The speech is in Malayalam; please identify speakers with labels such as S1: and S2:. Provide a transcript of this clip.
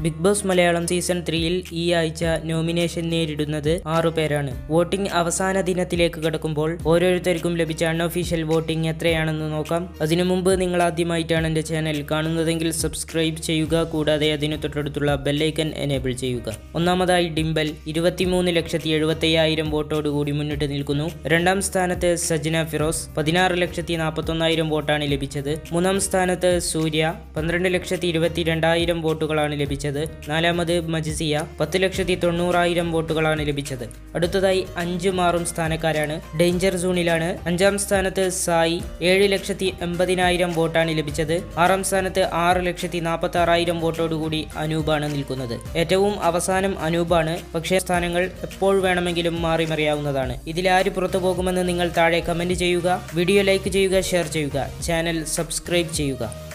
S1: ബിഗ് ബോസ് മലയാളം സീസൺ ത്രീയിൽ ഈ ആഴ്ച നോമിനേഷൻ നേരിടുന്നത് ആറു പേരാണ് വോട്ടിംഗ് അവസാന ദിനത്തിലേക്ക് കടക്കുമ്പോൾ ഓരോരുത്തർക്കും ലഭിച്ച അൺഒഫീഷ്യൽ വോട്ടിംഗ് എത്രയാണെന്ന് നോക്കാം അതിനു മുമ്പ് നിങ്ങൾ ആദ്യമായിട്ടാണ് എൻ്റെ ചാനൽ കാണുന്നതെങ്കിൽ സബ്സ്ക്രൈബ് ചെയ്യുക കൂടാതെ അതിനു തൊട്ടടുത്തുള്ള ബെല്ലൈക്കൻ എനേബിൾ ചെയ്യുക ഒന്നാമതായി ഡിംബൽ ഇരുപത്തിമൂന്ന് ലക്ഷത്തി എഴുപത്തയ്യായിരം വോട്ടോടുകൂടി മുന്നിട്ട് നിൽക്കുന്നു രണ്ടാം സ്ഥാനത്ത് സജ്ന ഫിറോസ് പതിനാറ് ലക്ഷത്തി നാൽപ്പത്തൊന്നായിരം വോട്ടാണ് ലഭിച്ചത് മൂന്നാം സ്ഥാനത്ത് സൂര്യ പന്ത്രണ്ട് ലക്ഷത്തി ഇരുപത്തി രണ്ടായിരം വോട്ടുകളാണ് ലഭിച്ചത് നാലാമത് മജിസിയ പത്ത് ലക്ഷത്തി തൊണ്ണൂറായിരം വോട്ടുകളാണ് ലഭിച്ചത് അടുത്തതായി അഞ്ചും ആറും സ്ഥാനക്കാരാണ് ഡേഞ്ചർ സോണിലാണ് അഞ്ചാം സ്ഥാനത്ത് സായി ഏഴ് ലക്ഷത്തി എൺപതിനായിരം വോട്ടാണ് ലഭിച്ചത് ആറാം സ്ഥാനത്ത് ആറ് ലക്ഷത്തി നാൽപ്പത്തി ആറായിരം വോട്ടോടുകൂടി അനൂപാണ് നിൽക്കുന്നത് ഏറ്റവും അവസാനം അനൂപാണ് പക്ഷേ സ്ഥാനങ്ങൾ എപ്പോൾ വേണമെങ്കിലും മാറി മറിയാവുന്നതാണ് ഇതിലാര് പുറത്തു പോകുമെന്ന് നിങ്ങൾ താഴെ കമന്റ് ചെയ്യുക വീഡിയോ ലൈക്ക് ചെയ്യുക ഷെയർ ചെയ്യുക ചാനൽ സബ്സ്ക്രൈബ് ചെയ്യുക